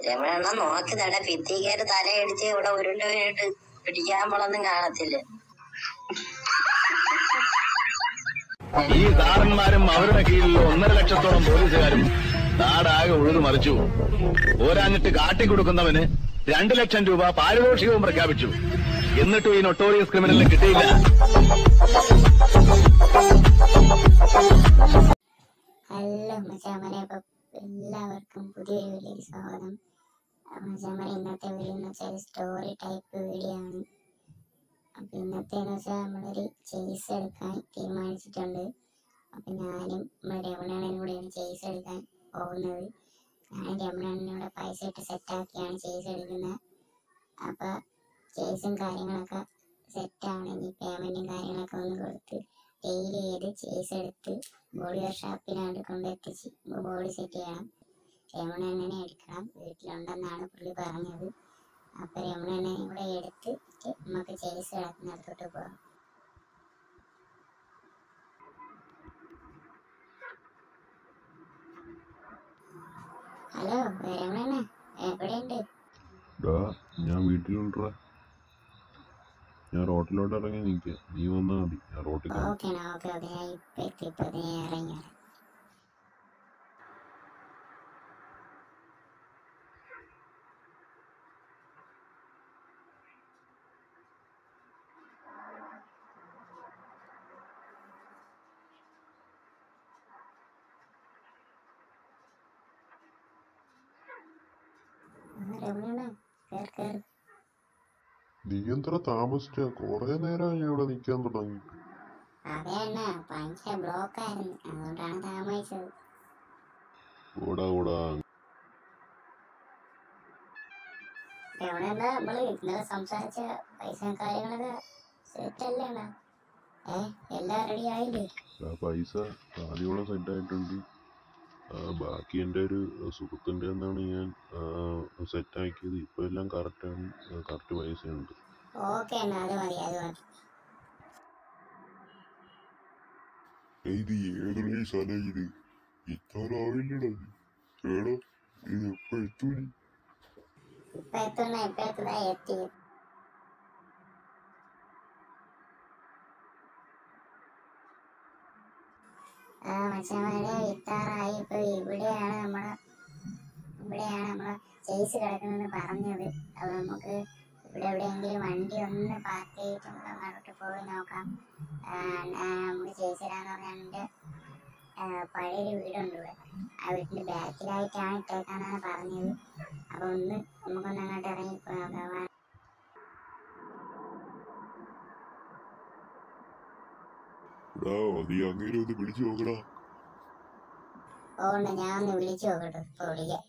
രമണ നോക്കി നട ഭിത്തിക്കാര് തലയടിച്ച് ഇവിടെ ഉരുണ്ട് വീണിട്ട് പിടിക്കാമ്പോളൊന്നും കാണത്തില്ല ഈ സാറന്മാരും അവരുടെ കീഴിൽ ഒന്നര ലക്ഷത്തോളം പോലീസുകാരും നാടാകെ ഉഴുതു മറിച്ചു പോരാഞ്ഞിട്ട് കാട്ടിക്കൊടുക്കുന്നവന് രണ്ടു ലക്ഷം രൂപ പാരിതോഷികവും പ്രഖ്യാപിച്ചു എന്നിട്ടും ഈ നൊട്ടോറിയസ് ക്രിമിനലിന് കിട്ടിയില്ല ഹലോ മച്ചാമനെ അപ്പൊ എല്ലാവർക്കും പുതിയൊരു വീഡിയോയിൽ സ്വാഗതം മച്ചാമനെ ഇന്നത്തെ വീഡിയോ എന്ന് വെച്ചാൽ സ്റ്റോറി ടൈപ്പ് വീഡിയോ ആണ് അപ്പൊ ഇന്നത്തെ എന്ന് വെച്ചാൽ നമ്മളൊരു ചേസ് എടുക്കാൻ തീരുമാനിച്ചിട്ടുണ്ട് അപ്പൊ ഞാനും നമ്മുടെ രമണനും കൂടെയാണ് ചേസ് എടുക്കാൻ പോകുന്നത് ഞാനും രമണനോട് പൈസ ഇട്ട് സെറ്റാക്കിയാണ് ചേസ് എടുക്കുന്നത് അപ്പൊ ചേസും കാര്യങ്ങളൊക്കെ സെറ്റാണ് ഇനി പേയ്മെന്റും കാര്യങ്ങളൊക്കെ ഒന്ന് കൊടുത്ത് ഡെയിലി ചെയ്ത് ചേസ് എടുത്ത് ബോഡി ഷാപ്പിലാണ് കൊണ്ടെത്തിച്ച് ബോഡി സെറ്റ് ചെയ്യണം രമണനെ എടുക്കണം വീട്ടിലുണ്ടെന്നാണ് പുള്ളി പറഞ്ഞത് അപ്പൊ രമണനെ ഇവിടെ എടുത്ത് നമുക്ക് ചേസ് കിടക്കുന്നിടത്തോട്ട് പോകാം ഹലോ രമണ എവിടെയുണ്ട് ഡാ ഞാൻ വീട്ടിലുണ്ടാ ഞാൻ റോട്ടിലോട്ട് ഇറങ്ങി നിൽക്കുക നീ വന്നാൽ മതി ഞാൻ റോട്ടിൽ കാണാം. ഓക്കെ ഓക്കെ ഓക്കെ ഞാൻ ഇപ്പൊ എത്തി ഇപ്പൊ ദേ ഇറങ്ങി രമണ കേർ കേർ നീ എത്ര താമസിച്ച കൊറേ നേരമായി ഞാൻ ഇവിടെ നിൽക്കാൻ തുടങ്ങി അതെണ്ണ ഭയങ്കര ബ്ലോക്ക് ആയിരുന്നു അതുകൊണ്ടാണ് താമസിച്ചത് ഓടാ ഓടാ എവിടെ നമ്മള് ഇന്നലെ സംസാരിച്ച പൈസ കാര്യങ്ങളൊക്കെ സെറ്റ് അല്ലേ അണ്ണാ? ഏ എല്ലാം റെഡി ആയില്ലേ ആ പൈസ ആദ്യമുള്ള സെറ്റ് ആയിട്ടുണ്ട് ആ, ബാക്കി എൻ്റെ ഒരു സുഹൃത്തിൻ്റെ എന്നാണ് ഞാൻ സെറ്റ് ആക്കിയത് ഇപ്പൊ എല്ലാം കറക്റ്റാണ് കറക്റ്റ് പൈസ ഉണ്ട് ഓക്കെ അണ്ണാ അത് മതി അത് മതി ഇത് ഏതൊരു സ്ഥലം ഇത് ഇത്ര ആവില്ലടാ ഏടാ ഇത് എപ്പോ എത്തൂലി ഇപ്പൊ എത്തുന്ന ഇപ്പൊ എത്തുന്ന എത്തി ആ മച്ചന്മാരെ ഇത്താറായി ഇപ്പൊ ഇവിടെയാണ് നമ്മളെ ഇവിടെയാണ് നമ്മളെ ചേസ് കിടക്കുന്നത് പറഞ്ഞത് അപ്പൊ നമുക്ക് ഇവിടെ എവിടെയെങ്കിലും വണ്ടി ഒന്ന് പാർക്ക് ചെയ്തിട്ട് നമുക്ക് അങ്ങോട്ട് പോയി നോക്കാം ആ, ആ, നമുക്ക് ചേച്ചിരാന്ന് പറഞ്ഞാൽ എൻ്റെ പഴയൊരു വീടുണ്ട് ഇവിടെ ആ വീടിന്റെ ബാക്കിലായിട്ടാണ് ഇട്ടേക്കാന്നാണ് പറഞ്ഞത് അപ്പൊ ഒന്ന് നമുക്കൊന്ന് അങ്ങോട്ട് ഇറങ്ങി പോയി നോക്കാം വാ. എടാ നീ അങ്ങനെ ഒന്ന് പിടിച്ചു നോക്കടാ ഓണ്ട് ഞാൻ ഒന്ന് വിളിച്ചു നോക്കട്ടെ ഇപ്പൊ വിളിക്കാം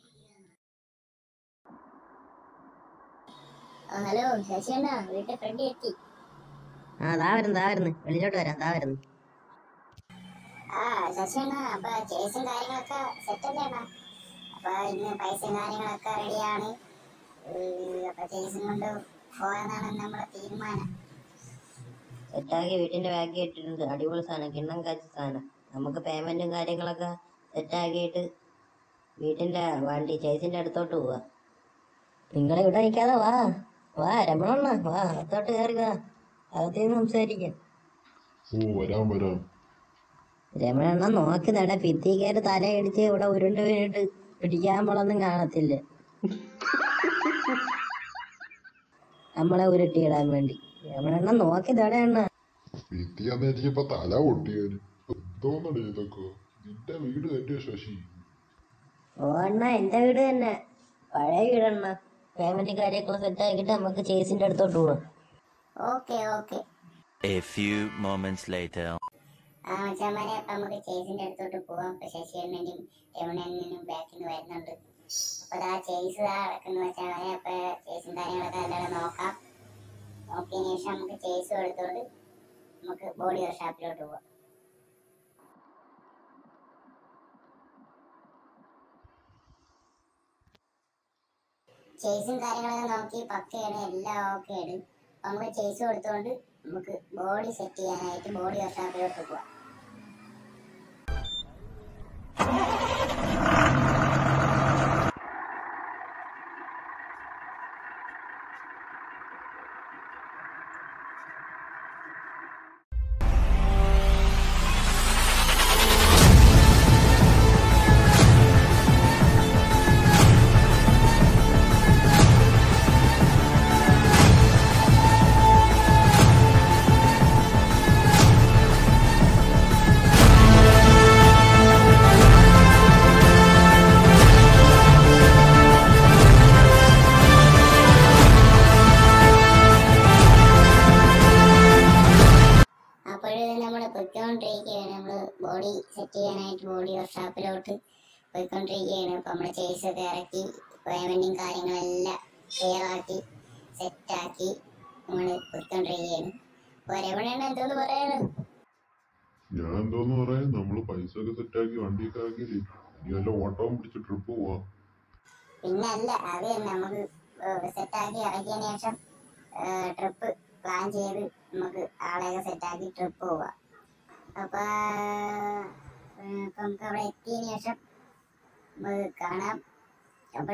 ആ, ഹലോ ശശിയണ്ണ വീട്ടിൽ ഫ്രണ്ട് എത്തി ആ ദാ വരുന്നു ദാ വരുന്നു വെളിയിലോട്ട് വരാം ദാ വരുന്നു ആ ശശിയണ്ണ അപ്പൊ ചേസും കാര്യങ്ങളൊക്കെ സെറ്റ് അല്ലേ അണ്ണാ അപ്പൊ ഇന്ന് പൈസയും കാര്യങ്ങളൊക്കെ റെഡിയാണ് അപ്പൊ ചേസും കൊണ്ട് പോകാന്നാണ് നമ്മുടെ തീരുമാനം സെറ്റാക്കി വീട്ടിന്റെ ബാക്കി ഇട്ടിട്ടുണ്ട് അടിപൊളി സാധനം കിണ്ണം കാച്ച സാധനം നമുക്ക് പേയ്മെന്റും കാര്യങ്ങളൊക്കെ സെറ്റാക്കിയിട്ട് വീട്ടിന്റെ വണ്ടി ചേച്ചിന്റെ അടുത്തോട്ട് പോവാ നിങ്ങൾ ഇവിടെ നിൽക്കാതെ വാ വാ രമണ വാ അകത്തോട്ട് കയറി വാ അകത്തേന്ന് സംസാരിക്കാം ഓ വരാം വരാം രമണ നോക്കി നട ഭിത്തിക്കാര് തലയടിച്ച് ഇവിടെ ഉരുണ്ട് വീണിട്ട് പിടിക്കാമ്പോളൊന്നും കാണത്തില്ല നമ്മളെ ഉരുട്ടിയിടാൻ വേണ്ടി രമണ നോക്കി തടയണ്ണ വിദ്യാന്ന് എനിക്കിപ്പോ തല പൊട്ടിയാല് എന്തോന്നടേ ഇതൊക്കെ നിന്റെ വീട് തന്നെ ശശി ഓ അണ്ണ എന്റെ വീട് തന്നെ പഴയ വീടണ്ണ പേയ്മെന്റ് കാര്യമൊക്കെ സെറ്റ് ആക്കിയിട്ട് നമുക്ക് ചേസിന്റെ അടുത്തോട്ട് പോവാം okay okay A few moments later. ആ മച്ചാമാരെ അപ്പൊ നമുക്ക് ചേസിന്റെ അടുത്തോട്ട് പോവാം അപ്പൊ ശശിയണ്ണനും രമണനും ബാക്കിൽ നിന്ന് വരുന്നുണ്ട് അപ്പൊ ദാ ചേസ് ദാ കിടക്കുന്ന മച്ചാമാരെ അപ്പൊ ചേസും കാര്യങ്ങളൊക്കെ എന്തായാലും നോക്കാം നോക്കിയതിനു ശേഷം നമുക്ക് ചേസും എടുത്തോണ്ട് നമുക്ക് ബോഡി വർക്ക്ഷോപ്പിലോട്ട് പോവാം ചേസും കാര്യങ്ങളൊക്കെ നോക്കി പക്കയാണ് എല്ലാം ഓക്കെയാണ് അപ്പൊ നമുക്ക് ചേസ് കൊടുത്തോണ്ട് നമുക്ക് ബോഡി സെറ്റ് ചെയ്യാനായിട്ട് ബോഡി വർക്ക്ഷോപ്പിലോട്ട് പോവാം സെറ്റ് ചെയ്യാനായിട്ട് ബോഡി വർക്ക്ഷോപ്പിലോട്ട് പോയിക്കൊണ്ടിരിക്കുകയാണ് ഇപ്പൊ നമ്മള് ചേസ് ഒക്കെ ഇറക്കി പേയ്മെന്റും കാര്യങ്ങളെല്ലാം ക്ലിയർ ആക്കി സെറ്റാക്കി നമ്മള് പോയിക്കൊണ്ടിരിക്കുകയാണ് ഒരേമണിയാണ് എന്തോന്ന് പറയാറ് ഞാൻ എന്തോന്ന് പറയാം നമ്മള് പൈസ ഒക്കെ സെറ്റാക്കി വണ്ടിയൊക്കെ ആക്കിയില്ലേ ഇനി വല്ല ഓട്ടവും പിടിച്ച് ട്രിപ്പ് പോവാം പിന്നെ അല്ല അത് തന്നെ നമുക്ക് സെറ്റാക്കി ഇറക്കിയതിന് ശേഷം ട്രിപ്പ് പ്ലാൻ ചെയ്ത് നമുക്ക് ആളെയൊക്കെ സെറ്റാക്കി ട്രിപ്പ് പോവാം അപ്പൊ ഏഹ്, ഇപ്പൊ നമുക്ക് അവിടെ എത്തിയതിന് ശേഷം നമുക്ക് കാണാം അപ്പൊ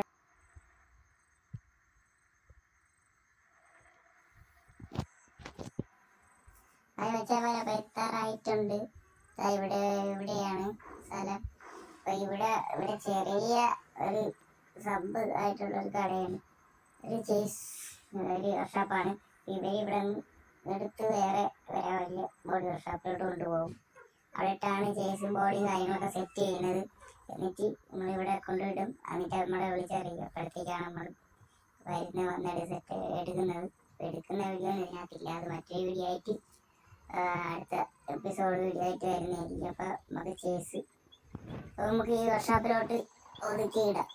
അത് വെച്ചാൽ അപ്പൊ എത്താറായിട്ടുണ്ട് ദാ ഇവിടെ ഇവിടെയാണ് സ്ഥലം അപ്പൊ ഇവിടെ ഇവിടെ ചെറിയ ഒരു സബ് ആയിട്ടുള്ള ഒരു കടയാണ് ഒരു ചേസ് ഒരു വർക്ക്ഷോപ്പാണ് ഇവർ ഇവിടെ നിന്ന് എടുത്ത് വേറെ വേറെ വലിയ ബോഡി വർക്ക്ഷോപ്പിലോട്ട് കൊണ്ടുപോകും അവിടെ ഇട്ടാണ് ചേസും ബോഡിയും കാര്യങ്ങളൊക്കെ സെറ്റ് ചെയ്യുന്നത് എന്നിട്ട് നമ്മളിവിടെ കൊണ്ടുവിടും എന്നിട്ട് നമ്മളെ വിളിച്ചറിയും അപ്പോഴത്തേക്കാണ് നമ്മൾ വരുന്ന വന്നെടുത്ത് സെറ്റ് എടുക്കുന്നത് അപ്പൊ എടുക്കുന്ന വീഡിയോ ഇതിനകത്തില്ല അത് മറ്റൊരു വീഡിയോ ആയിട്ട് ആ, അടുത്ത എപ്പിസോഡ് വീഡിയോ ആയിട്ട് വരുന്നതായിരിക്കും അപ്പൊ നമുക്ക് ചേസ് അപ്പൊ നമുക്ക് ഈ വർക്ക്ഷോപ്പിലോട്ട് ഒതുക്കിയിടാം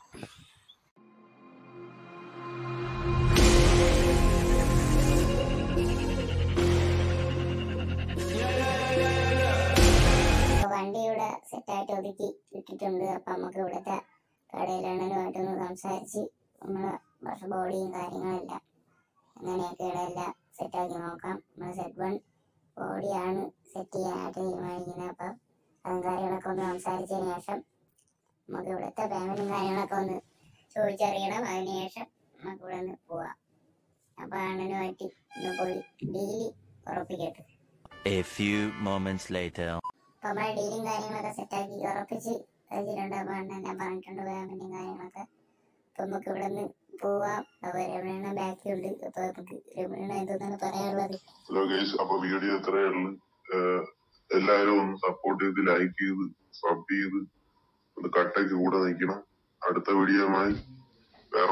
അപ്പൊ വണ്ടി ഇവിടെ സെറ്റായിട്ട് ഒതുക്കി ഇട്ടിട്ടുണ്ട് അപ്പൊ നമുക്ക് ഇവിടുത്തെ കടയിലാണെന്നുമായിട്ടൊന്ന് സംസാരിച്ച് നമ്മളെ ബസ് ബോഡിയും കാര്യങ്ങളെല്ലാം അങ്ങനെയൊക്കെ ഇവിടെ എല്ലാം സെറ്റാക്കി നോക്കാം നമ്മൾ സെറ്റ് വൺ ബോഡിയാണ് സെറ്റ് ചെയ്യാനായിട്ട് തീരുമാനിക്കുന്നത് അപ്പം അതും കാര്യങ്ങളൊക്കെ ഒന്ന് സംസാരിച്ചതിന് ശേഷം നമുക്ക് ഇവിടുത്തെ പേയ്മെന്റും കാര്യങ്ങളൊക്കെ ഒന്ന് ചോദിച്ചറിയണം അതിനുശേഷം നമുക്ക് ഇവിടെ നിന്ന് പോവാം അപ്പൊ അണ്ണനുമായിട്ട് ഒന്ന് പോയി ഡീലി ഉറപ്പിക്കട്ടെ A few moments later. അപ്പൊ നമ്മളെ ഡീലും കാര്യങ്ങളൊക്കെ സെറ്റാക്കി ഉറപ്പിച്ച് വെച്ചിട്ടുണ്ട് അപ്പൊ അണ്ണൻ ഞാൻ പറഞ്ഞിട്ടുണ്ട് പേയ്മെന്റും കാര്യങ്ങളൊക്കെ അപ്പൊ നമുക്ക് ഇവിടെ നിന്ന് പോവാം അപ്പൊ രമണ ബാക്കിയുണ്ട് അപ്പൊ നമുക്ക് രമണ എന്തെന്നാണ് പറയാനുള്ളത് ഹലോ ഗൈസ് അപ്പൊ വീഡിയോ ഇത്രയേ ഉള്ളൂ ഏഹ് എല്ലാവരും ഒന്ന് സപ്പോർട്ട് ചെയ്ത് ലൈക്ക് ചെയ്ത് സബ് ചെയ്ത് ഒന്ന് കട്ടയ്ക്ക് കൂടെ നിൽക്കണം അടുത്ത വീഡിയോയുമായി